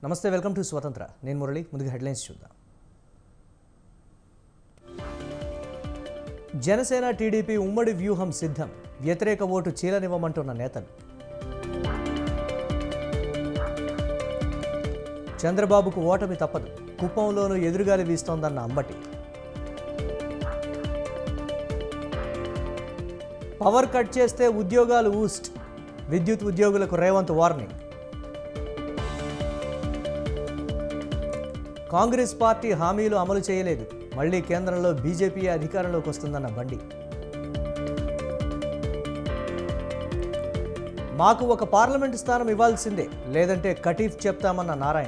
నమస్తే welcome to స్వతంత్ర నేను మురళి ముందుగా హెడ్లైన్స్ చూద్దాం జనసేన టీడీపీ ఉమ్మడి వ్యూహం సిద్ధం వ్యతిరేక ఓటు చీలనివ్వమంటున్న నేతలు చంద్రబాబుకు ఓటమి తప్పదు కుప్పంలోనూ ఎదురుగాలి వీస్తోందన్న అంబటి పవర్ కట్ చేస్తే ఉద్యోగాలు ఊస్ట్ విద్యుత్ ఉద్యోగులకు రేవంత్ వార్నింగ్ కాంగ్రెస్ పార్టీ హామీలు అమలు చేయలేదు మళ్లీ కేంద్రంలో బీజేపీ అధికారంలోకి వస్తుందన్న బండి మాకు ఒక పార్లమెంటు స్థానం ఇవ్వాల్సిందే లేదంటే కటీఫ్ చెప్తామన్న నారాయణ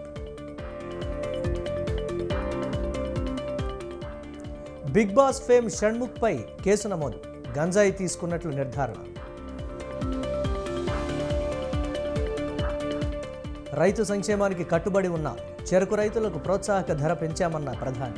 బిగ్ బాస్ ఫేమ్ షణ్ముఖ్పై కేసు నమోదు గంజాయి తీసుకున్నట్లు నిర్ధారణ రైతు సంక్షేమానికి కట్టుబడి ఉన్న చెరకు రైతులకు ప్రోత్సాహక ధర పెంచామన్న ప్రధాని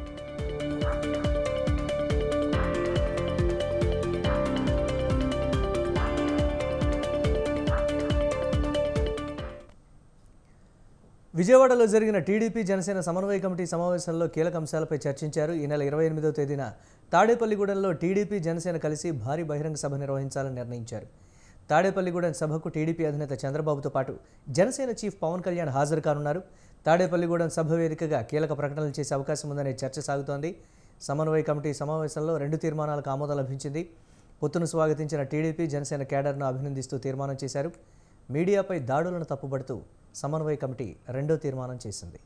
విజయవాడలో జరిగిన టీడీపీ జనసేన సమన్వయ కమిటీ సమావేశంలో కీలక అంశాలపై చర్చించారు ఈ నెల ఇరవై ఎనిమిదవ తేదీన తాడేపల్లిగూడెంలో టీడీపీ జనసేన కలిసి భారీ బహిరంగ సభ నిర్వహించాలని నిర్ణయించారు తాడేపల్లిగూడెం సభకు టీడీపీ అధినేత చంద్రబాబుతో పాటు జనసేన చీఫ్ పవన్ కళ్యాణ్ హాజరు కానున్నారు తాడేపల్లిగూడెం సభ వేదికగా కీలక ప్రకటనలు చేసే అవకాశం ఉందనే చర్చ సాగుతోంది సమన్వయ కమిటీ సమావేశంలో రెండు తీర్మానాలకు ఆమోదం లభించింది పొత్తును స్వాగతించిన టీడీపీ జనసేన కేడర్ను అభినందిస్తూ తీర్మానం చేశారు మీడియాపై దాడులను తప్పుబడుతూ సమన్వయ కమిటీ రెండో తీర్మానం చేసింది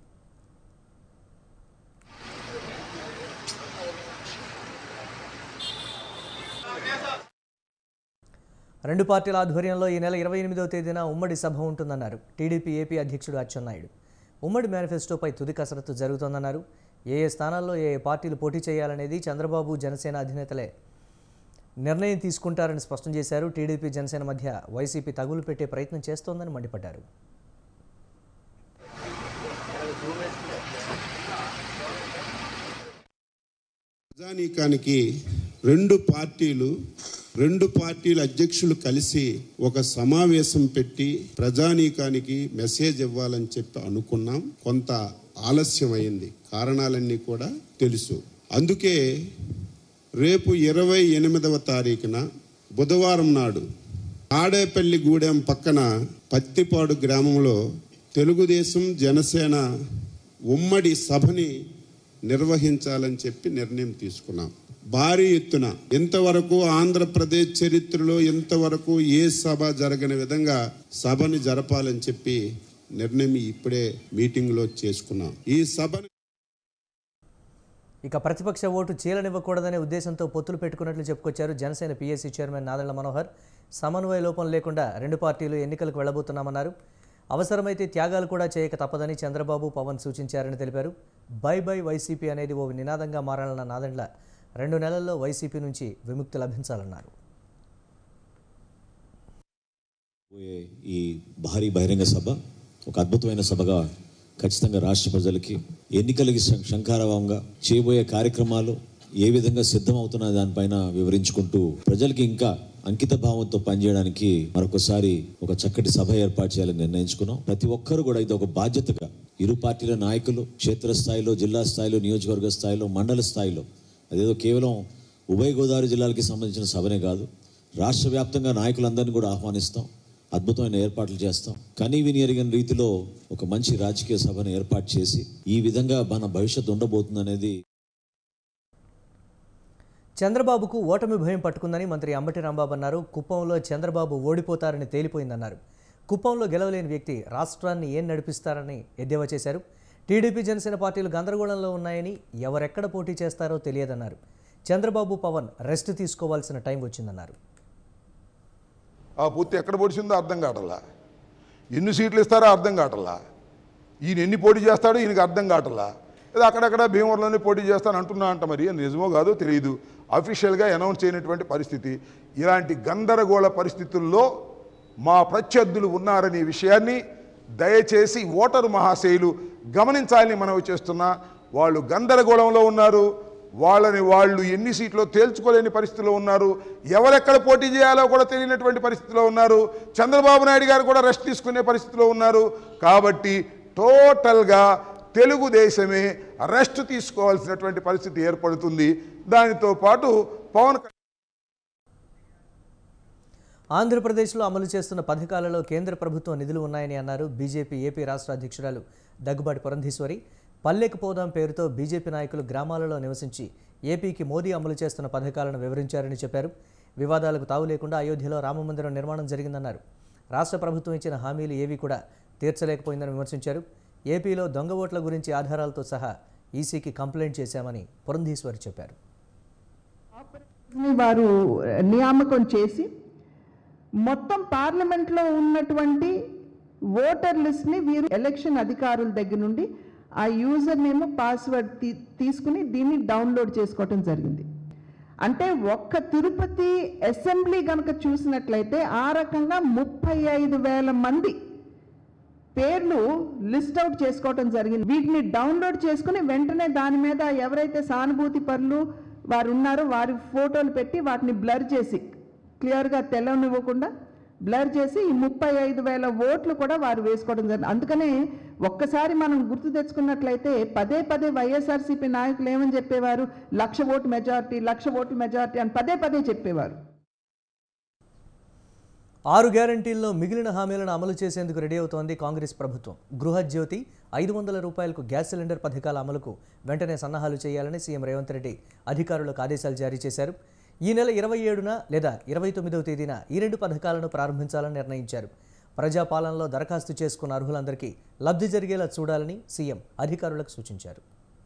రెండు పార్టీల ఆధ్వర్యంలో ఈ నెల ఇరవై ఎనిమిదవ తేదీన ఉమ్మడి సభ ఉంటుందన్నారు టీడీపీ ఏపీ అధ్యక్షుడు అచ్చెన్నాయుడు ఉమ్మడి మేనిఫెస్టోపై తుది కసరత్తు జరుగుతోందన్నారు ఏ ఏ స్థానాల్లో ఏ ఏ పార్టీలు పోటీ చేయాలనేది చంద్రబాబు జనసేన అధినేతలే నిర్ణయం తీసుకుంటారని స్పష్టం చేశారు టీడీపీ జనసేన మధ్య వైసీపీ తగులు పెట్టే ప్రయత్నం చేస్తోందని మండిపడ్డారు ప్రజానీకానికి రెండు పార్టీలు రెండు పార్టీల అధ్యక్షులు కలిసి ఒక సమావేశం పెట్టి ప్రజానీకానికి మెసేజ్ ఇవ్వాలని చెప్పి అనుకున్నాం కొంత ఆలస్యమైంది కారణాలన్నీ కూడా తెలుసు అందుకే రేపు ఇరవై ఎనిమిదవ తారీఖున బుధవారం నాడు ఆడేపల్లి గూడెం పక్కన పత్తిపాడు గ్రామంలో తెలుగుదేశం జనసేన ఉమ్మడి సభని నిర్వహించాలని చెప్పి నిర్ణయం తీసుకున్నాం భారీ ఎత్తున ఇంతవరకు ఆంధ్రప్రదేశ్ చరిత్రలో ఇంతవరకు ఏ సభ జరగని విధంగా సభని జరపాలని చెప్పి నిర్ణయం ఇప్పుడే మీటింగ్లో చేసుకున్నాం ఈ సభని ఇక ప్రతిపక్ష ఓటు చీలనివ్వకూడదనే ఉద్దేశంతో పొత్తులు పెట్టుకున్నట్లు చెప్పుకొచ్చారు జనసేన పీఎస్సీ చైర్మన్ నాదెళ్ల మనోహర్ సమన్వయ లోపం లేకుండా రెండు పార్టీలు ఎన్నికలకు వెళ్లబోతున్నామన్నారు అవసరమైతే త్యాగాలు కూడా చేయక తప్పదని చంద్రబాబు పవన్ సూచించారని తెలిపారు బై బై వైసీపీ అనేది ఓ నినాదంగా మారాలన్న నాదెండ్ల రెండు నెలల్లో వైసీపీ నుంచి విముక్తి లభించాలన్నారు పోయే ఈ భారీ బహిరంగ సభ ఒక అద్భుతమైన సభగా ఖచ్చితంగా రాష్ట్ర ప్రజలకి ఎన్నికలకి శం- శంఖారావంగా చేయబోయే కార్యక్రమాలు ఏ విధంగా సిద్ధమవుతున్న దానిపైన వివరించుకుంటూ ప్రజలకి ఇంకా అంకిత భావంతో పనిచేయడానికి మరొకసారి ఒక చక్కటి సభ ఏర్పాటు చేయాలని నిర్ణయించుకున్నాం ప్రతి ఒక్కరు కూడా ఇది ఒక బాధ్యతగా ఇరు పార్టీల నాయకులు క్షేత్రస్థాయిలో జిల్లా స్థాయిలో నియోజకవర్గ స్థాయిలో మండల స్థాయిలో అదేదో కేవలం ఉభయ గోదావరి జిల్లాలకి సంబంధించిన సభనే కాదు రాష్ట్ర వ్యాప్తంగా నాయకులందరినీ కూడా ఆహ్వానిస్తాం అద్భుతమైన ఏర్పాట్లు చేస్తాం కనీ విని ఎరిగిన రీతిలో ఒక మంచి రాజకీయ సభను ఏర్పాటు చేసి ఈ విధంగా మన భవిష్యత్తు ఉండబోతుందనేది చంద్రబాబుకు ఓటమి భయం పట్టుకుందని మంత్రి అంబటి రాంబాబు అన్నారు కుప్పంలో చంద్రబాబు ఓడిపోతారని తేలిపోయిందన్నారు కుప్పంలో గెలవలేని వ్యక్తి రాష్ట్రాన్ని ఏం నడిపిస్తారని ఎద్దేవా చేశారు టీడీపీ జనసేన పార్టీలు గందరగోళంలో ఉన్నాయని ఎవరెక్కడ పోటీ చేస్తారో తెలియదన్నారు చంద్రబాబు పవన్ రెస్ట్ తీసుకోవాల్సిన టైం వచ్చిందన్నారు ఆ పూర్తి ఎక్కడ పొడిచిందో అర్థం కావట్లా ఎన్ని సీట్లు ఇస్తారో అర్థం కావట్లా ఈయన ఎన్ని పోటీ చేస్తాడో ఈయనకి అర్థం కావట్లా ఏదో అక్కడక్కడ భీమవరంలోనే పోటీ చేస్తాను అంటున్నా అంట మరి అది నిజమో కాదో తెలియదు అఫీషియల్గా అనౌన్స్ చేయనటువంటి పరిస్థితి ఇలాంటి గందరగోళ పరిస్థితుల్లో మా ప్రత్యర్థులు ఉన్నారనే విషయాన్ని దయచేసి ఓటరు మహాశయులు గమనించాలని మనవి చేస్తున్నా వాళ్ళు గందరగోళంలో ఉన్నారు వాళ్ళని వాళ్ళు ఎన్ని సీట్లో తేల్చుకోలేని పరిస్థితిలో ఉన్నారు ఎవరెక్కడ పోటీ చేయాలో కూడా తెలియనటువంటి పరిస్థితిలో ఉన్నారు చంద్రబాబు నాయుడు గారు కూడా రెస్ట్ తీసుకునే పరిస్థితిలో ఉన్నారు కాబట్టి టోటల్గా తెలుగుదేశమే రెస్ట్ తీసుకోవాల్సినటువంటి పరిస్థితి ఏర్పడుతుంది దానితో పాటు పవన్ కళ్యాణ్ ఆంధ్రప్రదేశ్లో అమలు చేస్తున్న పథకాలలో కేంద్ర ప్రభుత్వం నిధులు ఉన్నాయని అన్నారు బీజేపీ ఏపీ రాష్ట్ర అధ్యక్షురాలు దగ్గుబాటి పురంధీశ్వరి పల్లెకు పోదాం పేరుతో బీజేపీ నాయకులు గ్రామాలలో నివసించి ఏపీకి మోదీ అమలు చేస్తున్న పథకాలను వివరించారని చెప్పారు వివాదాలకు తావు లేకుండా అయోధ్యలో రామమందిరం నిర్మాణం జరిగిందన్నారు రాష్ట్ర ప్రభుత్వం ఇచ్చిన హామీలు ఏవీ కూడా తీర్చలేకపోయిందని విమర్శించారు ఏపీలో దొంగ ఓట్ల గురించి ఆధారాలతో సహా ఈసీకి కంప్లైంట్ చేశామని పురంధీశ్వరి చెప్పారు ని వారు నియామకం చేసి మొత్తం పార్లమెంట్లో ఉన్నటువంటి ఓటర్ లిస్ట్ని వీరు ఎలక్షన్ అధికారుల దగ్గర నుండి ఆ యూజర్ నేమ్ పాస్వర్డ్ తీ తీసుకుని దీన్ని డౌన్లోడ్ చేసుకోవటం జరిగింది అంటే ఒక్క తిరుపతి అసెంబ్లీ కనుక చూసినట్లయితే ఆ రకంగా ముప్పై ఐదు వేల మంది పేర్లు లిస్ట్ అవుట్ చేసుకోవటం జరిగింది వీటిని డౌన్లోడ్ చేసుకుని వెంటనే దాని మీద ఎవరైతే సానుభూతి పరులు వారు ఉన్నారో వారి ఫోటోలు పెట్టి వాటిని బ్లర్ చేసి క్లియర్గా తెల్లనివ్వకుండా బ్లర్ చేసి ఈ ముప్పై ఐదు వేల ఓట్లు కూడా వారు వేసుకోవడం జరిగింది అందుకనే ఒక్కసారి మనం గుర్తు తెచ్చుకున్నట్లయితే పదే పదే వైఎస్ఆర్సీపీ నాయకులు ఏమని చెప్పేవారు లక్ష ఓటు మెజారిటీ లక్ష ఓటు మెజారిటీ అని పదే పదే చెప్పేవారు ఆరు గ్యారంటీల్లో మిగిలిన హామీలను అమలు చేసేందుకు రెడీ అవుతోంది కాంగ్రెస్ ప్రభుత్వం గృహజ్యోతి ఐదు వందల రూపాయలకు గ్యాస్ సిలిండర్ పథకాల అమలుకు వెంటనే సన్నాహాలు చేయాలని సీఎం రేవంత్ రెడ్డి అధికారులకు ఆదేశాలు జారీ చేశారు ఈ నెల ఇరవై ఏడున లేదా ఇరవై తొమ్మిదవ తేదీన ఈ రెండు పథకాలను ప్రారంభించాలని నిర్ణయించారు ప్రజాపాలనలో దరఖాస్తు చేసుకున్న అర్హులందరికీ లబ్ధి జరిగేలా చూడాలని సీఎం అధికారులకు సూచించారు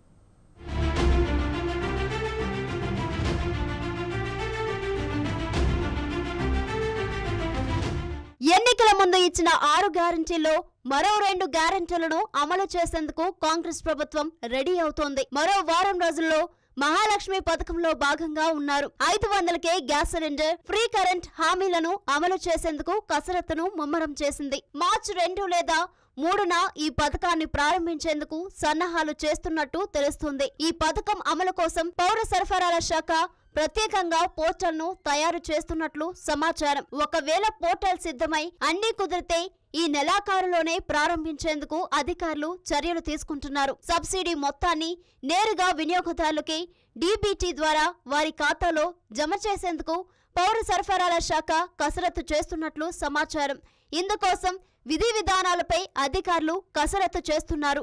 ఎన్నికల ముందు ఇచ్చిన ఆరు గ్యారంటీల్లో మరో రెండు గ్యారంటీలను అమలు చేసేందుకు కాంగ్రెస్ ప్రభుత్వం రెడీ అవుతోంది మరో వారం రోజుల్లో మహాలక్ష్మి పథకంలో భాగంగా ఉన్నారు ఐదు వందలకే గ్యాస్ సిలిండర్ ఫ్రీ కరెంట్ హామీలను అమలు చేసేందుకు కసరత్తును ముమ్మరం చేసింది మార్చి రెండు లేదా మూడున ఈ పథకాన్ని ప్రారంభించేందుకు సన్నాహాలు చేస్తున్నట్టు తెలుస్తుంది ఈ పథకం అమలు కోసం పౌర సరఫరాల శాఖ ప్రత్యేకంగా పోర్టల్ ను తయారు చేస్తున్నట్లు సమాచారం ఒకవేళ పోర్టల్ సిద్ధమై అన్ని కుదిరితే ఈ నెలాఖరులోనే ప్రారంభించేందుకు అధికారులు చర్యలు తీసుకుంటున్నారు సబ్సిడీ మొత్తాన్ని నేరుగా వినియోగదారులకి డీబీటీ ద్వారా వారి ఖాతాలో జమ చేసేందుకు పౌర సరఫరాల శాఖ కసరత్తు చేస్తున్నట్లు సమాచారం ఇందుకోసం విధి విధానాలపై అధికారులు కసరత్తు చేస్తున్నారు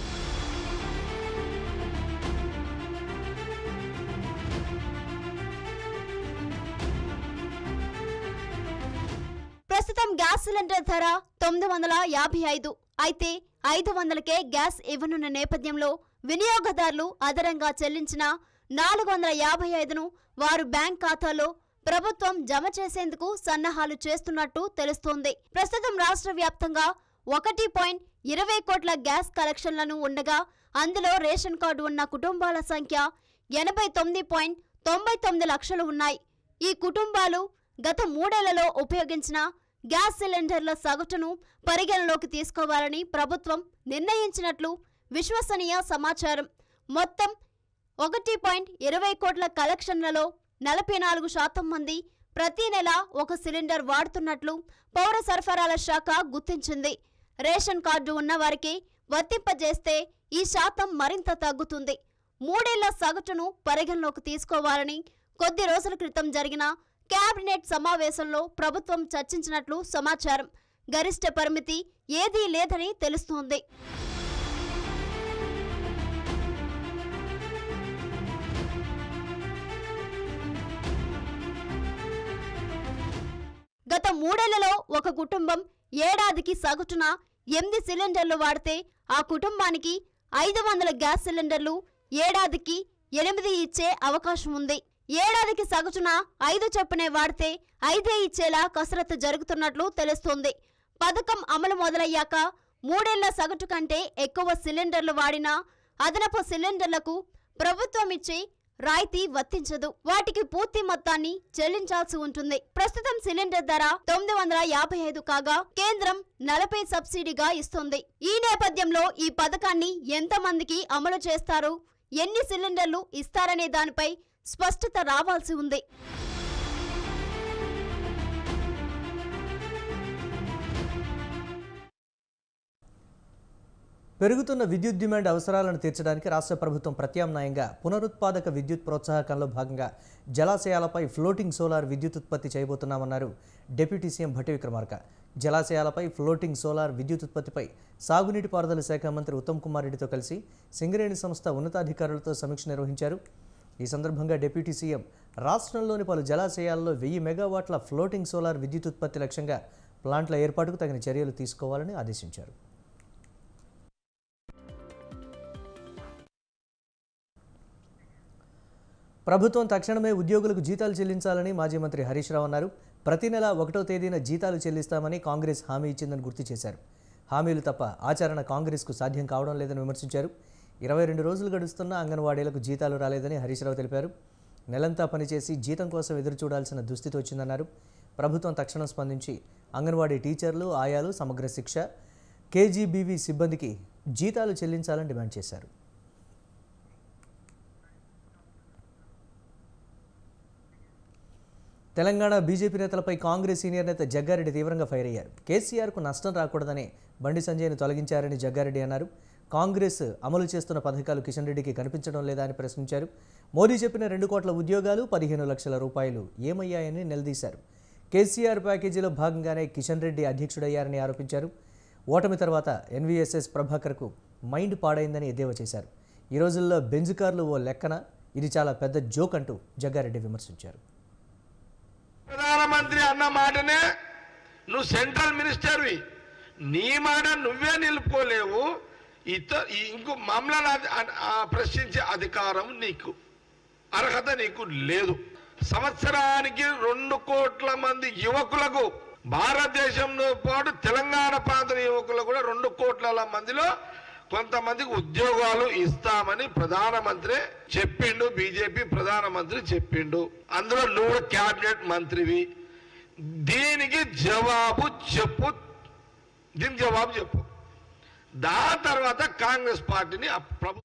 ప్రస్తుతం గ్యాస్ సిలిండర్ ధర తొమ్మిది వందల యాభై ఐదు అయితే ఐదు వందలకే గ్యాస్ ఇవ్వనున్న నేపథ్యంలో వినియోగదారులు అదనంగా చెల్లించిన నాలుగు వందల యాభై ఐదును వారు బ్యాంక్ ఖాతాలో ప్రభుత్వం జమ చేసేందుకు సన్నాహాలు చేస్తున్నట్టు తెలుస్తోంది ప్రస్తుతం రాష్ట్ర వ్యాప్తంగా ఒకటి పాయింట్ ఇరవై కోట్ల గ్యాస్ కలెక్షన్లను ఉండగా అందులో రేషన్ కార్డు ఉన్న కుటుంబాల సంఖ్య ఎనభై తొమ్మిది పాయింట్ తొంభై తొమ్మిది లక్షలు ఉన్నాయి ఈ కుటుంబాలు గత మూడేళ్లలో ఉపయోగించిన గ్యాస్ సిలిండర్ల సగటును పరిగణలోకి తీసుకోవాలని ప్రభుత్వం నిర్ణయించినట్లు విశ్వసనీయ సమాచారం మొత్తం ఒకటి పాయింట్ ఇరవై కోట్ల కలెక్షన్లలో నలభై నాలుగు శాతం మంది ప్రతి నెల ఒక సిలిండర్ వాడుతున్నట్లు పౌర సరఫరాల శాఖ గుర్తించింది రేషన్ కార్డు ఉన్నవారికి వర్తింపజేస్తే ఈ శాతం మరింత తగ్గుతుంది మూడేళ్ల సగటును పరిగణలోకి తీసుకోవాలని కొద్ది రోజుల క్రితం జరిగిన కేబినెట్ సమావేశంలో ప్రభుత్వం చర్చించినట్లు సమాచారం గరిష్ట పరిమితి ఏదీ లేదని తెలుస్తోంది గత మూడేళ్లలో ఒక కుటుంబం ఏడాదికి సగటున ఎనిమిది సిలిండర్లు వాడితే ఆ కుటుంబానికి ఐదు వందల గ్యాస్ సిలిండర్లు ఏడాదికి ఎనిమిది ఇచ్చే అవకాశం ఉంది ఏడాదికి సగటున ఐదు చొప్పునే వాడితే ఐదే ఇచ్చేలా కసరత్తు జరుగుతున్నట్లు తెలుస్తోంది పథకం అమలు మొదలయ్యాక మూడేళ్ల సగటు కంటే ఎక్కువ సిలిండర్లు వాడినా అదనపు సిలిండర్లకు ప్రభుత్వం ఇచ్చే రాయితీ వర్తించదు వాటికి పూర్తి మొత్తాన్ని చెల్లించాల్సి ఉంటుంది ప్రస్తుతం సిలిండర్ ధర తొమ్మిది వందల యాభై ఐదు కాగా కేంద్రం నలభై సబ్సిడీగా ఇస్తుంది ఈ నేపథ్యంలో ఈ పథకాన్ని ఎంతమందికి అమలు చేస్తారు ఎన్ని సిలిండర్లు ఇస్తారనే దానిపై స్పష్టత రావాల్సి ఉంది పెరుగుతున్న విద్యుత్ డిమాండ్ అవసరాలను తీర్చడానికి రాష్ట్ర ప్రభుత్వం ప్రత్యామ్నాయంగా పునరుత్పాదక విద్యుత్ ప్రోత్సాహకంలో భాగంగా జలాశయాలపై ఫ్లోటింగ్ సోలార్ విద్యుత్ ఉత్పత్తి చేయబోతున్నామన్నారు డిప్యూటీ సీఎం భట్టి విక్రమార్క జలాశయాలపై ఫ్లోటింగ్ సోలార్ విద్యుత్ ఉత్పత్తిపై సాగునీటి పారుదల శాఖ మంత్రి ఉత్తమ్ కుమార్ రెడ్డితో కలిసి సింగరేణి సంస్థ ఉన్నతాధికారులతో సమీక్ష నిర్వహించారు ఈ సందర్భంగా డిప్యూటీ సీఎం రాష్ట్రంలోని పలు జలాశయాల్లో వెయ్యి మెగావాట్ల ఫ్లోటింగ్ సోలార్ విద్యుత్ ఉత్పత్తి లక్ష్యంగా ప్లాంట్ల ఏర్పాటుకు తగిన చర్యలు తీసుకోవాలని ఆదేశించారు ప్రభుత్వం తక్షణమే ఉద్యోగులకు జీతాలు చెల్లించాలని మాజీ మంత్రి హరీష్ రావు అన్నారు ప్రతి నెల ఒకటో తేదీన జీతాలు చెల్లిస్తామని కాంగ్రెస్ హామీ ఇచ్చిందని గుర్తు చేశారు హామీలు తప్ప ఆచరణ కాంగ్రెస్కు సాధ్యం కావడం లేదని విమర్శించారు ఇరవై రెండు రోజులు గడుస్తున్న అంగన్వాడీలకు జీతాలు రాలేదని హరీష్ రావు తెలిపారు నెలంతా పనిచేసి జీతం కోసం ఎదురు చూడాల్సిన దుస్థితి వచ్చిందన్నారు ప్రభుత్వం తక్షణం స్పందించి అంగన్వాడీ టీచర్లు ఆయాలు సమగ్ర శిక్ష కేజీబీవీ సిబ్బందికి జీతాలు చెల్లించాలని డిమాండ్ చేశారు తెలంగాణ బీజేపీ నేతలపై కాంగ్రెస్ సీనియర్ నేత జగ్గారెడ్డి తీవ్రంగా ఫైర్ అయ్యారు కేసీఆర్కు నష్టం రాకూడదని బండి సంజయ్ను తొలగించారని జగ్గారెడ్డి అన్నారు కాంగ్రెస్ అమలు చేస్తున్న పథకాలు కిషన్ రెడ్డికి కనిపించడం లేదా అని ప్రశ్నించారు మోదీ చెప్పిన రెండు కోట్ల ఉద్యోగాలు పదిహేను లక్షల రూపాయలు ఏమయ్యాయని నిలదీశారు కేసీఆర్ ప్యాకేజీలో భాగంగానే కిషన్ రెడ్డి అధ్యక్షుడయ్యారని ఆరోపించారు ఓటమి తర్వాత ఎన్వీఎస్ఎస్ ప్రభాకర్కు మైండ్ పాడైందని ఎద్దేవా చేశారు ఈ రోజుల్లో బెంజ్ కార్లు ఓ లెక్కన ఇది చాలా పెద్ద జోక్ అంటూ జగ్గారెడ్డి విమర్శించారు ప్రధానమంత్రి అన్న మాటనే నువ్వు సెంట్రల్ మినిస్టర్వి నీ మాట నువ్వే నిలుపుకోలేవు ఇతర ఇంకో మమ్మల్ని అది- ఆ- ఆ ప్రశ్నించే అధికారం నీకు అర్హత నీకు లేదు సంవత్సరానికి రెండు కోట్ల మంది యువకులకు భారతదేశంతో పాటు తెలంగాణ ప్రాంత యువకులకు కూడా రెండు కోట్ల మందిలో కొంతమందికి ఉద్యోగాలు ఇస్తామని ప్రధానమంత్రి చెప్పిండు బీజేపీ ప్రధానమంత్రి చెప్పిండు అందులో నువ్వు క్యాబినెట్ మంత్రివి దీనికి జవాబు చెప్పు దీనికి జవాబు చెప్పు దాని తర్వాత కాంగ్రెస్ పార్టీని ఆ ప్రభు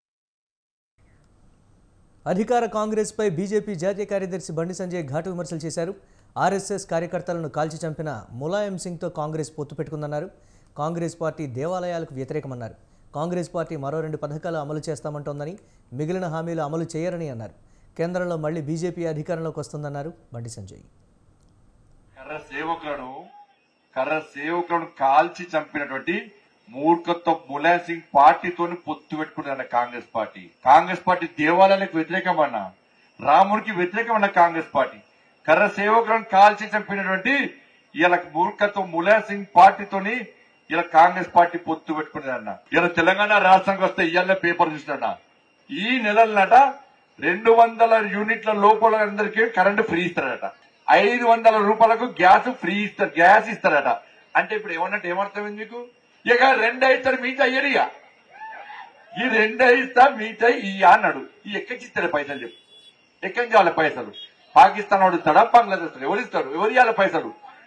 అధికార కాంగ్రెస్పై బీజేపీ జాతీయ కార్యదర్శి బండి సంజయ్ ఘాటు విమర్శలు చేశారు ఆర్ఎస్ఎస్ కార్యకర్తలను కాల్చి చంపిన ములాయం సింగ్తో కాంగ్రెస్ పొత్తు పెట్టుకుందన్నారు కాంగ్రెస్ పార్టీ దేవాలయాలకు వ్యతిరేకమన్నారు కాంగ్రెస్ పార్టీ మరో రెండు పథకాలు అమలు చేస్తామంటోందని మిగిలిన హామీలు అమలు చేయరని అన్నారు కేంద్రంలో మళ్లీ బీజేపీ అధికారంలోకి వస్తుందన్నారు బండి సంజయ్ కర్ర సేవకులను కర్ర సేవకులను కాల్చి చంపినటువంటి మూర్ఖత్వ ములాయం సింగ్ పార్టీతోని పొత్తు పెట్టుకుంటున్న కాంగ్రెస్ పార్టీ కాంగ్రెస్ పార్టీ దేవాలయాలకు వ్యతిరేకమన్న రాముడికి వ్యతిరేకమన్న కాంగ్రెస్ పార్టీ కర్ర సేవకులను కాల్చి చంపినటువంటి ఇలా మూర్ఖత్వం ములాయం సింగ్ పార్టీతోని ఇలా కాంగ్రెస్ పార్టీ పొత్తు పెట్టుకున్నదన్న ఇలా తెలంగాణ రాష్ట్రానికి వస్తే ఇవాళ పేపర్ చూసినా ఈ నెలలనట రెండు వందల యూనిట్ల లోపల అందరికీ కరెంటు ఫ్రీ ఇస్తారట ఐదు వందల రూపాయలకు గ్యాస్ ఫ్రీ ఇస్తారు గ్యాస్ ఇస్తారట అంటే ఇప్పుడు ఏమన్నట్టు ఏమర్థమైంది మీకు ఇక రెండు ఇస్తారు మిగతా ఇయ్యరిగా ఈ రెండు ఇస్తా మిగతా ఇయ్య అన్నాడు ఈ ఎక్కడికి ఇస్తారు పైసలు చెప్పు ఎక్కడి నుంచి వాళ్ళ పైసలు పాకిస్తాన్ వాడు ఇస్తాడా బంగ్లాదేశ్ ఎవరు ఇస్తారు ఎవరు ఇవ్వాలి పైసలు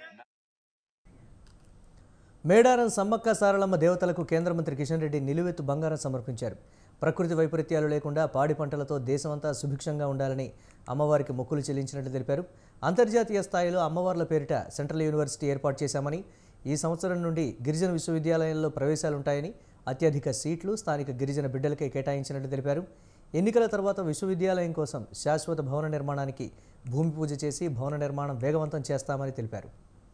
మేడారం సమ్మక్క సారలమ్మ దేవతలకు కేంద్ర మంత్రి కిషన్ రెడ్డి నిలువెత్తు బంగారం సమర్పించారు ప్రకృతి వైపరీత్యాలు లేకుండా పాడి పంటలతో దేశమంతా సుభిక్షంగా ఉండాలని అమ్మవారికి మొక్కులు చెల్లించినట్లు తెలిపారు అంతర్జాతీయ స్థాయిలో అమ్మవార్ల పేరిట సెంట్రల్ యూనివర్సిటీ ఏర్పాటు చేశామని ఈ సంవత్సరం నుండి గిరిజన విశ్వవిద్యాలయంలో ప్రవేశాలుంటాయని అత్యధిక సీట్లు స్థానిక గిరిజన బిడ్డలకే కేటాయించినట్లు తెలిపారు ఎన్నికల తర్వాత విశ్వవిద్యాలయం కోసం శాశ్వత భవన నిర్మాణానికి భూమి పూజ చేసి భవన నిర్మాణం వేగవంతం చేస్తామని తెలిపారు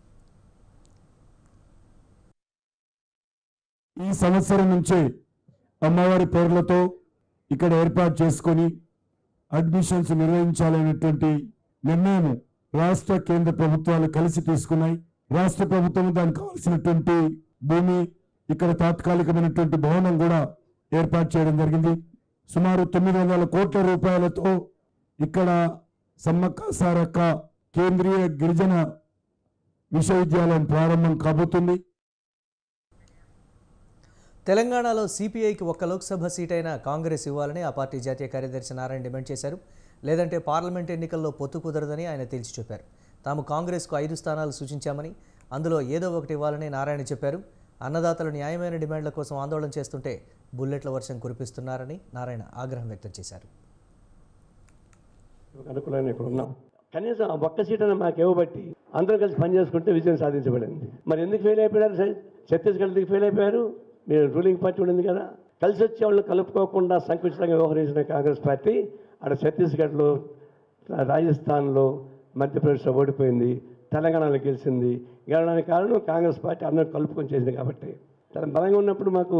ఈ సంవత్సరం నుంచే అమ్మవారి పేర్లతో ఇక్కడ ఏర్పాటు చేసుకొని అడ్మిషన్స్ నిర్వహించాలనేటువంటి నిర్ణయం రాష్ట్ర కేంద్ర ప్రభుత్వాలు కలిసి తీసుకున్నాయి రాష్ట్ర ప్రభుత్వం దానికి కావాల్సినటువంటి భూమి ఇక్కడ తాత్కాలికమైనటువంటి భవనం కూడా ఏర్పాటు చేయడం జరిగింది సుమారు తొమ్మిది వందల కోట్ల రూపాయలతో ఇక్కడ సమ్మక్క సారక్క కేంద్రీయ గిరిజన విశ్వవిద్యాలయం ప్రారంభం కాబోతుంది తెలంగాణలో సిపిఐకి ఒక్క లోక్సభ సీటైనా కాంగ్రెస్ ఇవ్వాలని ఆ పార్టీ జాతీయ కార్యదర్శి నారాయణ డిమాండ్ చేశారు లేదంటే పార్లమెంట్ ఎన్నికల్లో పొత్తు కుదరదని ఆయన తేల్చి చెప్పారు తాము కాంగ్రెస్కు ఐదు స్థానాలు సూచించామని అందులో ఏదో ఒకటి ఇవ్వాలని నారాయణ చెప్పారు అన్నదాతలు న్యాయమైన డిమాండ్ల కోసం ఆందోళన చేస్తుంటే బుల్లెట్ల వర్షం కురిపిస్తున్నారని నారాయణ ఆగ్రహం వ్యక్తం చేశారు అనుకున్నాను ఇక్కడ ఉన్నాం కనీసం ఆ ఒక్క సీట్ మాకు ఇవ్వబట్టి అందరం కలిసి పనిచేసుకుంటే విజయం సాధించబడింది మరి ఎందుకు ఫెయిల్ అయిపోయారు స- ఛత్తీస్గఢ్ ఎందుకు ఫెయిల్ అయిపోయారు మీరు రూలింగ్ పార్టీ ఉండింది కదా కలిసి వచ్చే వాళ్ళని కలుపుకోకుండా సంకుచితంగా వ్యవహరించిన కాంగ్రెస్ పార్టీ అక్కడ ఛత్తీస్గఢ్లో రా- రాజస్థాన్లో మధ్యప్రదేశ్లో ఓడిపోయింది తెలంగాణలో గెలిచింది గెలవడానికి కారణం కాంగ్రెస్ పార్టీ అందరూ కలుపుకొని చేసింది కాబట్టి చాలా బలంగా ఉన్నప్పుడు మాకు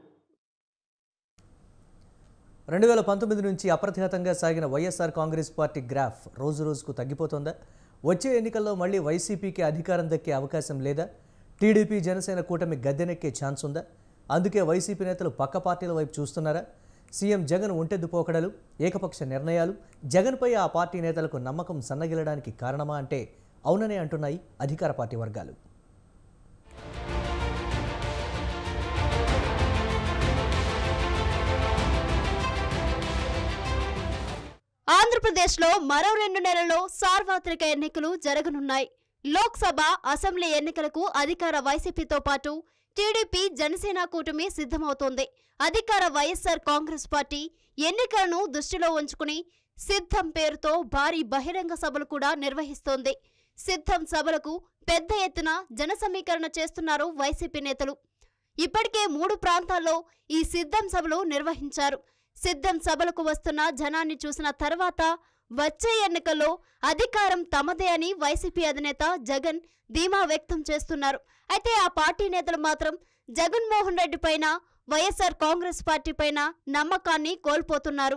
రెండు వేల పంతొమ్మిది నుంచి అప్రతిహతంగా సాగిన వైఎస్ఆర్ కాంగ్రెస్ పార్టీ గ్రాఫ్ రోజు రోజుకు తగ్గిపోతోందా వచ్చే ఎన్నికల్లో మళ్ళీ వైసీపీకి అధికారం దక్కే అవకాశం లేదా టీడీపీ జనసేన కూటమి గద్దెనెక్కే ఛాన్స్ ఉందా అందుకే వైసీపీ నేతలు పక్క పార్టీల వైపు చూస్తున్నారా సీఎం జగన్ ఒంటెద్దు పోకడలు ఏకపక్ష నిర్ణయాలు జగన్పై ఆ పార్టీ నేతలకు నమ్మకం సన్నగిలడానికి కారణమా అంటే అవుననే అంటున్నాయి అధికార పార్టీ వర్గాలు ఆంధ్రప్రదేశ్లో మరో రెండు నెలల్లో సార్వత్రిక ఎన్నికలు జరగనున్నాయి లోక్సభ అసెంబ్లీ ఎన్నికలకు అధికార వైసీపీతో పాటు టీడీపీ జనసేన కూటమి సిద్ధమవుతోంది అధికార వైఎస్ఆర్ కాంగ్రెస్ పార్టీ ఎన్నికలను దృష్టిలో ఉంచుకుని సిద్ధం పేరుతో భారీ బహిరంగ సభలు కూడా నిర్వహిస్తోంది సిద్ధం సభలకు పెద్ద ఎత్తున జన సమీకరణ చేస్తున్నారు వైసీపీ నేతలు ఇప్పటికే మూడు ప్రాంతాల్లో ఈ సిద్ధం సభలు నిర్వహించారు సిద్ధం సభలకు వస్తున్న జనాన్ని చూసిన తర్వాత వచ్చే ఎన్నికల్లో అధికారం తమదే అని వైసీపీ అధినేత జగన్ ధీమా వ్యక్తం చేస్తున్నారు అయితే ఆ పార్టీ నేతలు మాత్రం జగన్మోహన్ రెడ్డి పైన వైఎస్ఆర్ కాంగ్రెస్ పార్టీ పైన నమ్మకాన్ని కోల్పోతున్నారు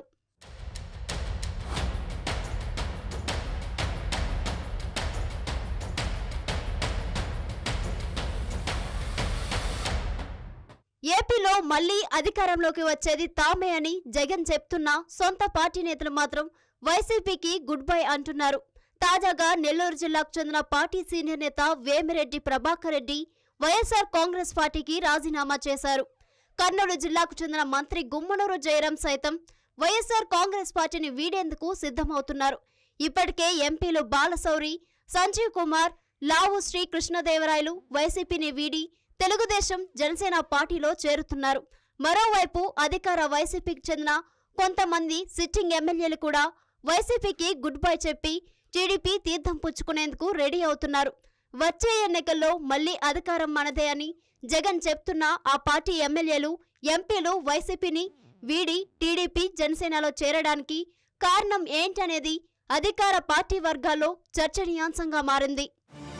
ఏపీలో మళ్లీ అధికారంలోకి వచ్చేది తామే అని జగన్ చెప్తున్నా సొంత పార్టీ నేతలు మాత్రం వైసీపీకి గుడ్ బై అంటున్నారు తాజాగా నెల్లూరు జిల్లాకు చెందిన పార్టీ సీనియర్ నేత వేమిరెడ్డి ప్రభాకర్ రెడ్డి వైఎస్ఆర్ కాంగ్రెస్ పార్టీకి రాజీనామా చేశారు కర్నూలు జిల్లాకు చెందిన మంత్రి గుమ్మనూరు జయరాం సైతం వైఎస్ఆర్ కాంగ్రెస్ పార్టీని వీడేందుకు సిద్ధమవుతున్నారు ఇప్పటికే ఎంపీలు బాలశౌరి సంజీవ్ కుమార్ లావు శ్రీ కృష్ణదేవరాయలు వైసీపీని వీడి తెలుగుదేశం జనసేన పార్టీలో చేరుతున్నారు మరోవైపు అధికార వైసీపీకి చెందిన కొంతమంది సిట్టింగ్ ఎమ్మెల్యేలు కూడా వైసీపీకి గుడ్ బై చెప్పి టీడీపీ తీర్థం పుచ్చుకునేందుకు రెడీ అవుతున్నారు వచ్చే ఎన్నికల్లో మళ్లీ అధికారం మనదే అని జగన్ చెప్తున్న ఆ పార్టీ ఎమ్మెల్యేలు ఎంపీలు వైసీపీని వీడి టీడీపీ జనసేనలో చేరడానికి కారణం ఏంటనేది అధికార పార్టీ వర్గాల్లో చర్చనీయాంశంగా మారింది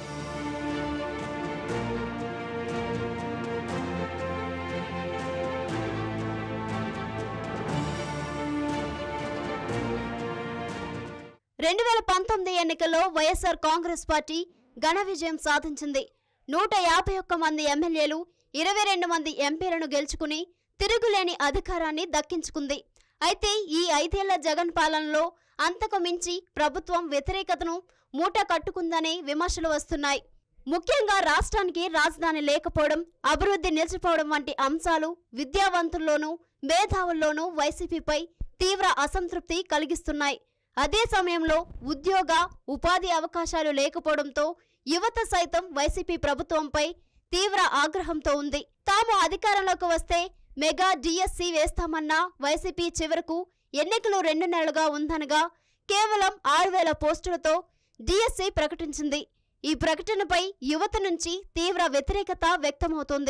రెండు వేల పంతొమ్మిది ఎన్నికల్లో వైఎస్ఆర్ కాంగ్రెస్ పార్టీ ఘన విజయం సాధించింది నూట యాభై ఒక్క మంది ఎమ్మెల్యేలు ఇరవై రెండు మంది ఎంపీలను గెలుచుకుని తిరుగులేని అధికారాన్ని దక్కించుకుంది అయితే ఈ ఐదేళ్ల జగన్ పాలనలో అంతకు మించి ప్రభుత్వం వ్యతిరేకతను మూట కట్టుకుందనే విమర్శలు వస్తున్నాయి ముఖ్యంగా రాష్ట్రానికి రాజధాని లేకపోవడం అభివృద్ధి నిలిచిపోవడం వంటి అంశాలు విద్యావంతుల్లోనూ మేధావుల్లోనూ వైసీపీపై తీవ్ర అసంతృప్తి కలిగిస్తున్నాయి అదే సమయంలో ఉద్యోగ ఉపాధి అవకాశాలు లేకపోవడంతో యువత సైతం వైసీపీ ప్రభుత్వంపై తీవ్ర ఆగ్రహంతో ఉంది తాము అధికారంలోకి వస్తే మెగా డిఎస్సి వేస్తామన్న వైసీపీ చివరకు ఎన్నికలు రెండు నెలలుగా ఉందనగా కేవలం ఆరు వేల పోస్టులతో డిఎస్సి ప్రకటించింది ఈ ప్రకటనపై యువత నుంచి తీవ్ర వ్యతిరేకత వ్యక్తమవుతోంది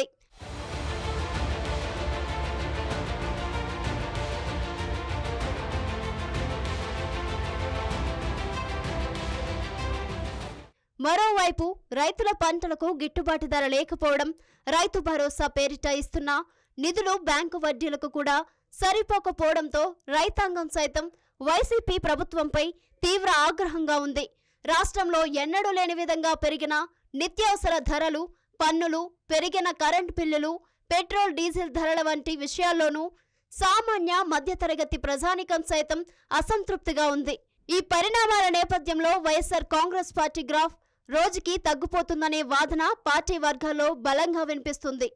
మరోవైపు రైతుల పంటలకు గిట్టుబాటు ధర లేకపోవడం రైతు భరోసా పేరిట ఇస్తున్న నిధులు బ్యాంకు వడ్డీలకు కూడా సరిపోకపోవడంతో రైతాంగం సైతం వైసీపీ ప్రభుత్వంపై తీవ్ర ఆగ్రహంగా ఉంది రాష్ట్రంలో ఎన్నడూ లేని విధంగా పెరిగిన నిత్యావసర ధరలు పన్నులు పెరిగిన కరెంట్ బిల్లులు పెట్రోల్ డీజిల్ ధరల వంటి విషయాల్లోనూ సామాన్య మధ్యతరగతి ప్రజానికం సైతం అసంతృప్తిగా ఉంది ఈ పరిణామాల నేపథ్యంలో వైఎస్ఆర్ కాంగ్రెస్ పార్టీ గ్రాఫ్ రోజుకి తగ్గిపోతుందనే వాదన పార్టీ వర్గాల్లో బలంగా వినిపిస్తుంది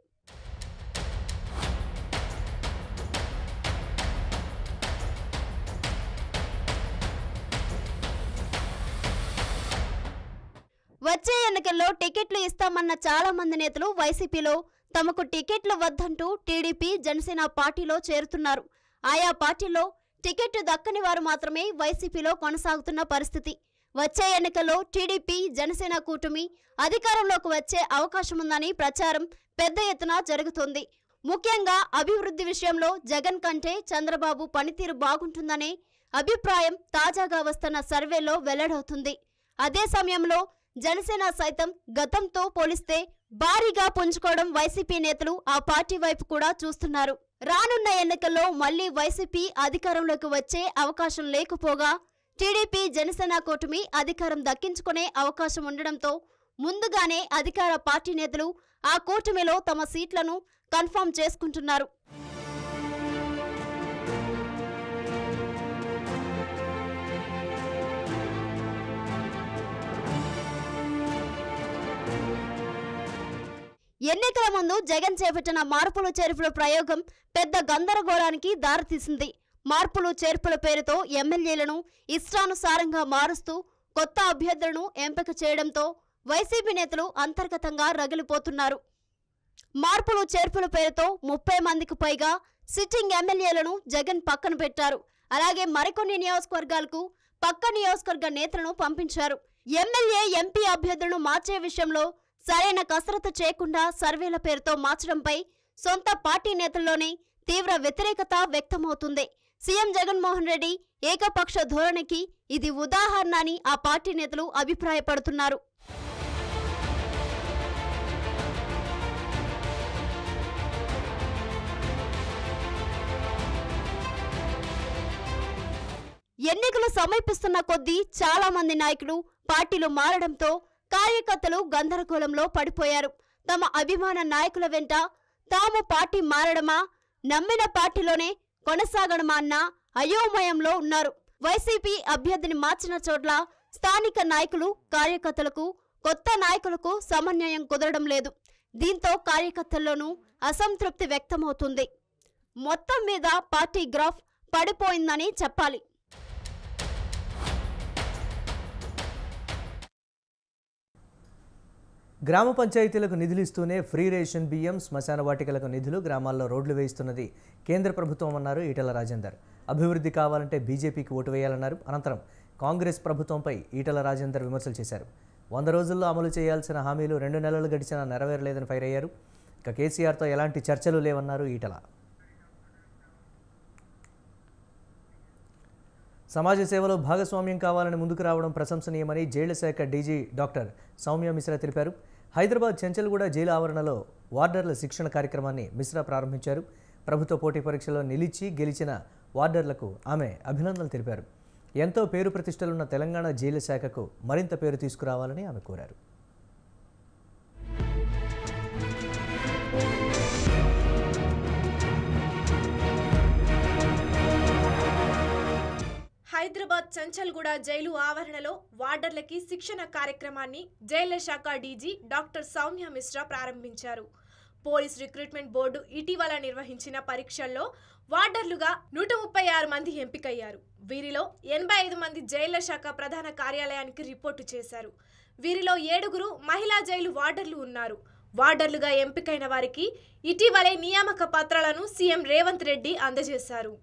వచ్చే ఎన్నికల్లో టికెట్లు ఇస్తామన్న చాలా మంది నేతలు వైసీపీలో తమకు టికెట్లు వద్దంటూ టీడీపీ జనసేన పార్టీలో చేరుతున్నారు ఆయా పార్టీల్లో టికెట్ దక్కని వారు మాత్రమే వైసీపీలో కొనసాగుతున్న పరిస్థితి వచ్చే ఎన్నికల్లో టీడీపీ జనసేన కూటమి అధికారంలోకి వచ్చే అవకాశముందని ప్రచారం పెద్ద ఎత్తున జరుగుతోంది ముఖ్యంగా అభివృద్ధి విషయంలో జగన్ కంటే చంద్రబాబు పనితీరు బాగుంటుందనే అభిప్రాయం తాజాగా వస్తున్న సర్వేలో వెల్లడవుతుంది అదే సమయంలో జనసేన సైతం గతంతో పోలిస్తే భారీగా పుంజుకోవడం వైసీపీ నేతలు ఆ పార్టీ వైపు కూడా చూస్తున్నారు రానున్న ఎన్నికల్లో మళ్లీ వైసీపీ అధికారంలోకి వచ్చే అవకాశం లేకపోగా టీడీపీ జనసేన కూటమి అధికారం దక్కించుకునే అవకాశం ఉండడంతో ముందుగానే అధికార పార్టీ నేతలు ఆ కూటమిలో తమ సీట్లను కన్ఫర్మ్ చేసుకుంటున్నారు ఎన్నికల ముందు జగన్ చేపట్టిన మార్పులు చేర్పుల ప్రయోగం పెద్ద గందరగోళానికి దారితీసింది మార్పులు చేర్పుల పేరుతో ఎమ్మెల్యేలను ఇష్టానుసారంగా మారుస్తూ కొత్త అభ్యర్థులను ఎంపిక చేయడంతో వైసీపీ నేతలు అంతర్గతంగా రగిలిపోతున్నారు మార్పులు చేర్పుల పేరుతో ముప్పై మందికి పైగా సిట్టింగ్ ఎమ్మెల్యేలను జగన్ పక్కన పెట్టారు అలాగే మరికొన్ని నియోజకవర్గాలకు పక్క నియోజకవర్గ నేతలను పంపించారు ఎమ్మెల్యే ఎంపీ అభ్యర్థులను మార్చే విషయంలో సరైన కసరత్తు చేయకుండా సర్వేల పేరుతో మార్చడంపై సొంత పార్టీ నేతల్లోనే తీవ్ర వ్యతిరేకత వ్యక్తమవుతుంది సీఎం జగన్మోహన్ రెడ్డి ఏకపక్ష ధోరణికి ఇది ఉదాహరణ అని ఆ పార్టీ నేతలు అభిప్రాయపడుతున్నారు ఎన్నికలు సమీపిస్తున్న కొద్దీ చాలా మంది నాయకులు పార్టీలు మారడంతో కార్యకర్తలు గందరగోళంలో పడిపోయారు తమ అభిమాన నాయకుల వెంట తాము పార్టీ మారడమా నమ్మిన పార్టీలోనే కొనసాగడమా అన్న అయోమయంలో ఉన్నారు వైసీపీ అభ్యర్థిని మార్చిన చోట్ల స్థానిక నాయకులు కార్యకర్తలకు కొత్త నాయకులకు సమన్వయం కుదరడం లేదు దీంతో కార్యకర్తల్లోనూ అసంతృప్తి వ్యక్తమవుతుంది మొత్తం మీద పార్టీ గ్రాఫ్ పడిపోయిందని చెప్పాలి గ్రామ పంచాయతీలకు నిధులు ఇస్తూనే ఫ్రీ రేషన్ బియ్యం శ్మశాన వాటికలకు నిధులు గ్రామాల్లో రోడ్లు వేయిస్తున్నది కేంద్ర ప్రభుత్వం అన్నారు ఈటల రాజేందర్ అభివృద్ధి కావాలంటే బీజేపీకి ఓటు వేయాలన్నారు అనంతరం కాంగ్రెస్ ప్రభుత్వంపై ఈటల రాజేందర్ విమర్శలు చేశారు వంద రోజుల్లో అమలు చేయాల్సిన హామీలు రెండు నెలలు గడిచినా నెరవేరలేదని ఫైర్ అయ్యారు ఇక కేసీఆర్తో ఎలాంటి చర్చలు లేవన్నారు ఈటల సమాజ సేవలో భాగస్వామ్యం కావాలని ముందుకు రావడం ప్రశంసనీయమని జైళ్ల శాఖ డీజీ డాక్టర్ సౌమ్య మిశ్రా తెలిపారు హైదరాబాద్ చెంచల్గూడ జైలు ఆవరణలో వార్డర్ల శిక్షణ కార్యక్రమాన్ని మిశ్రా ప్రారంభించారు ప్రభుత్వ పోటీ పరీక్షలో నిలిచి గెలిచిన వార్డర్లకు ఆమె అభినందనలు తెలిపారు ఎంతో పేరు ప్రతిష్టలున్న తెలంగాణ జైలు శాఖకు మరింత పేరు తీసుకురావాలని ఆమె కోరారు హైదరాబాద్ చంచల్గూడ జైలు ఆవరణలో వార్డర్లకి శిక్షణ కార్యక్రమాన్ని జైళ్ల శాఖ డీజీ డాక్టర్ సౌమ్య మిశ్రా ప్రారంభించారు పోలీస్ రిక్రూట్మెంట్ బోర్డు ఇటీవల నిర్వహించిన పరీక్షల్లో వార్డర్లుగా నూట ముప్పై ఆరు మంది ఎంపికయ్యారు వీరిలో ఎనభై ఐదు మంది జైళ్ల శాఖ ప్రధాన కార్యాలయానికి రిపోర్టు చేశారు వీరిలో ఏడుగురు మహిళా జైలు వార్డర్లు ఉన్నారు వార్డర్లుగా ఎంపికైన వారికి ఇటీవలే నియామక పత్రాలను సీఎం రేవంత్ రెడ్డి అందజేశారు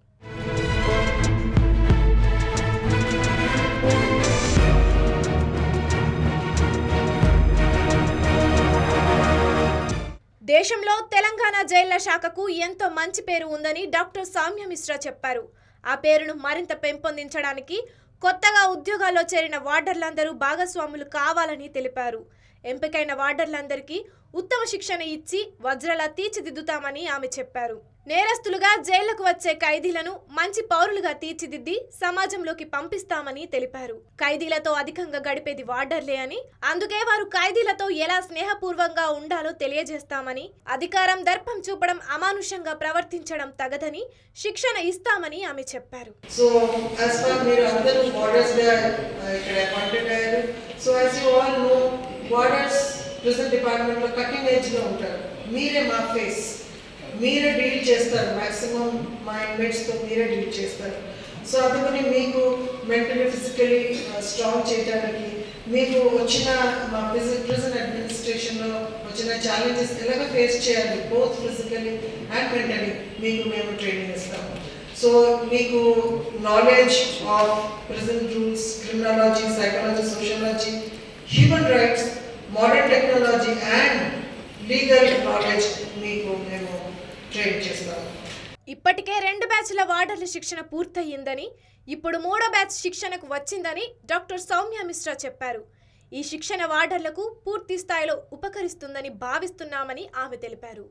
దేశంలో తెలంగాణ జైళ్ల శాఖకు ఎంతో మంచి పేరు ఉందని డాక్టర్ సౌమ్య మిశ్రా చెప్పారు ఆ పేరును మరింత పెంపొందించడానికి కొత్తగా ఉద్యోగాల్లో చేరిన వార్డర్లందరూ భాగస్వాములు కావాలని తెలిపారు ఎంపికైన వార్డర్లందరికీ ఉత్తమ శిక్షణ ఇచ్చి వజ్రలా తీర్చిదిద్దుతామని ఆమె చెప్పారు నేరస్తులుగా జైళ్లకు వచ్చే ఖైదీలను మంచి పౌరులుగా తీర్చిదిద్ది సమాజంలోకి పంపిస్తామని తెలిపారు ఖైదీలతో అధికంగా గడిపేది వార్డర్లే అని అందుకే వారు ఖైదీలతో ఎలా స్నేహపూర్వంగా ఉండాలో తెలియజేస్తామని అధికారం దర్పం చూపడం అమానుషంగా ప్రవర్తించడం తగదని శిక్షణ ఇస్తామని ఆమె చెప్పారు సో యాజ్ ఫర్ మీరు అందరూ బార్డర్స్గా ఇక్కడ అపాయింటెడ్ అయ్యారు so as you all know borders prison డిపార్ట్మెంట్లో కటింగ్ ఏజ్లో ఉంటారు మీరే మా ఫేస్ మీరే డీల్ చేస్తారు మ్యాక్సిమం మా ఇన్మేట్స్తో మీరే డీల్ చేస్తారు సో అందుకని మీకు మెంటలీ ఫిజికలీ స్ట్రాంగ్ చేయడానికి మీకు వచ్చిన మా ప్రిజన్ ప్రిజన్ అడ్మినిస్ట్రేషన్లో వచ్చిన ఛాలెంజెస్ ఎలాగ ఫేస్ చేయాలి బోత్ ఫిజికలీ అండ్ మెంటలీ మీకు మేము ట్రైనింగ్ ఇస్తాము సో మీకు knowledge of prison rules criminology psychology sociology human rights modern technology and legal knowledge మీకు మేము ట్రైన్ చేస్తాము ఇప్పటికే రెండు బ్యాచ్ల వార్డర్ల శిక్షణ పూర్తయిందని ఇప్పుడు మూడో బ్యాచ్ శిక్షణకు వచ్చిందని డాక్టర్ సౌమ్య మిశ్రా చెప్పారు ఈ శిక్షణ వార్డర్లకు పూర్తి స్థాయిలో ఉపకరిస్తుందని భావిస్తున్నామని ఆమె తెలిపారు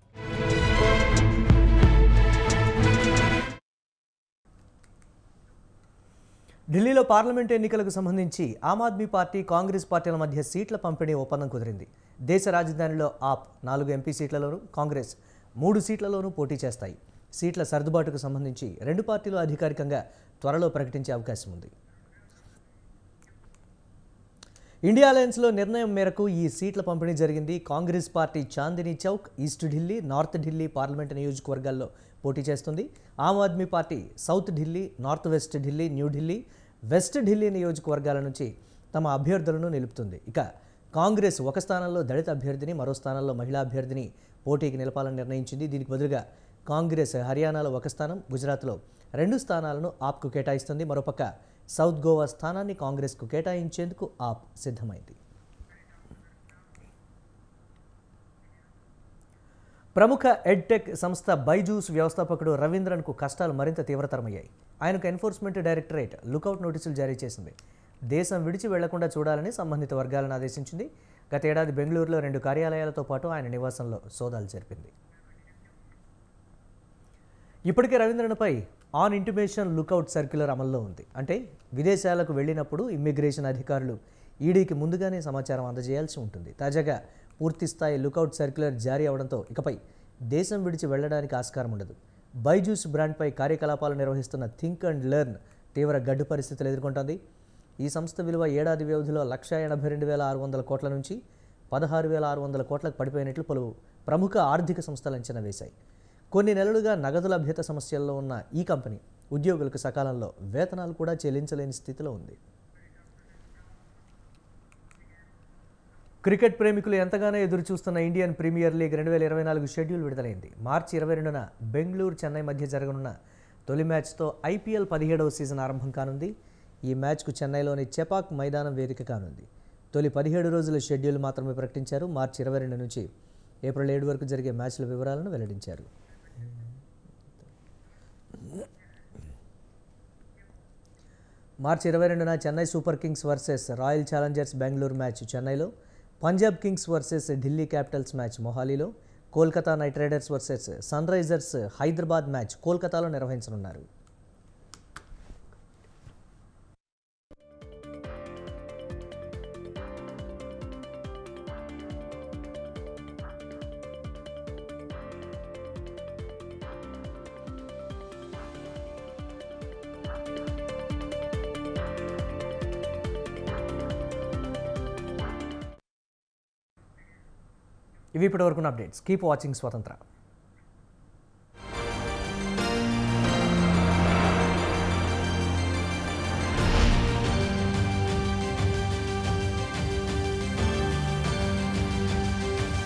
ఢిల్లీలో పార్లమెంట్ ఎన్నికలకు సంబంధించి ఆమ్ ఆద్మీ పార్టీ కాంగ్రెస్ పార్టీల మధ్య సీట్ల పంపిణీ ఒప్పందం కుదిరింది దేశ రాజధానిలో ఆప్ నాలుగు ఎంపీ సీట్లలోనూ కాంగ్రెస్ మూడు సీట్లలోనూ పోటీ చేస్తాయి సీట్ల సర్దుబాటుకు సంబంధించి రెండు పార్టీలు అధికారికంగా త్వరలో ప్రకటించే అవకాశం ఉంది ఇండియా అలయన్స్లో నిర్ణయం మేరకు ఈ సీట్ల పంపిణీ జరిగింది Congress party Chandni Chowk east Delhi north Delhi parliament నియోజకవర్గాల్లో పోటీ చేస్తుంది Aam Aadmi party south Delhi north west Delhi New Delhi west Delhi నియోజకవర్గాల నుంచి తమ అభ్యర్థులను నిలుపుతుంది ఇక కాంగ్రెస్ ఒక స్థానంలో దళిత అభ్యర్థిని మరో స్థానంలో మహిళా అభ్యర్థిని పోటీకి నిలపాలని నిర్ణయించింది దీనికి బదులుగా కాంగ్రెస్ హర్యానాలో ఒక స్థానం గుజరాత్లో రెండు స్థానాలను ఆప్కు కేటాయిస్తుంది మరోపక్క సౌత్ గోవా స్థానాన్ని కాంగ్రెస్కు కేటాయించేందుకు ఆప్ సిద్ధమైంది ప్రముఖ ఎడ్టెక్ సంస్థ బైజూస్ వ్యవస్థాపకుడు రవీంద్రన్కు కష్టాలు మరింత తీవ్రతరమయ్యాయి ఆయనకు ఎన్ఫోర్స్మెంట్ డైరెక్టరేట్ లుకౌట్ నోటీసులు జారీ చేసింది దేశం విడిచి వెళ్లకుండా చూడాలని సంబంధిత వర్గాలను ఆదేశించింది గత ఏడాది బెంగళూరులో రెండు కార్యాలయాలతో పాటు ఆయన నివాసంలో సోదాలు జరిపింది ఇప్పటికే రవీంద్రన్పై ఆన్ ఇంటిమేషన్ లుకౌట్ సర్క్యులర్ అమల్లో ఉంది అంటే విదేశాలకు వెళ్ళినప్పుడు ఇమ్మిగ్రేషన్ అధికారులు ఈడీకి ముందుగానే సమాచారం అందజేయాల్సి ఉంటుంది తాజాగా పూర్తి స్థాయి లుకౌట్ సర్క్యులర్ జారీ అవడంతో ఇకపై దేశం విడిచి వెళ్ళడానికి ఆస్కారం ఉండదు బైజూస్ బ్రాండ్పై కార్యకలాపాలు నిర్వహిస్తున్న థింక్ అండ్ లెర్న్ తీవ్ర గడ్డు పరిస్థితులు ఎదుర్కొంటోంది ఈ సంస్థ విలువ ఏడాది వ్యవధిలో లక్ష ఎనభై రెండు వేల ఆరు వందల కోట్ల నుంచి పదహారు వేల ఆరు వందల కోట్లకు పడిపోయినట్లు పలు ప్రముఖ ఆర్థిక సంస్థలు అంచనా వేశాయి కొన్ని నెలలుగా నగదు లభ్యత సమస్యల్లో ఉన్న ఈ కంపెనీ ఉద్యోగులకు సకాలంలో వేతనాలు కూడా చెల్లించలేని స్థితిలో ఉంది క్రికెట్ ప్రేమికులు ఎంతగానో ఎదురు చూస్తున్న ఇండియన్ ప్రీమియర్ లీగ్ రెండు వేల ఇరవై నాలుగు షెడ్యూల్ విడుదలైంది మార్చి ఇరవై రెండున బెంగళూరు చెన్నై మధ్య జరగనున్న తొలి మ్యాచ్తో ఐపీఎల్ పదిహేడవ సీజన్ ఆరంభం కానుంది ఈ మ్యాచ్కు చెన్నైలోని చెపాక్ మైదానం వేదిక కానుంది తొలి పదిహేడు రోజుల షెడ్యూల్ మాత్రమే ప్రకటించారు మార్చి ఇరవై రెండు నుంచి ఏప్రిల్ ఏడు వరకు జరిగే మ్యాచ్ల వివరాలను వెల్లడించారు మార్చి ఇరవై రెండున Chennai super kings versus royal challengers Bengaluru match చెన్నైలో Punjab kings versus Delhi capitals match మొహాలీలో Kolkata knight riders versus sunrisers Hyderabad match కోల్కతాలో నిర్వహించనున్నారు ఇవి ఇప్పటివరకున్న అప్డేట్స్ కీప్ వాచింగ్ స్వతంత్ర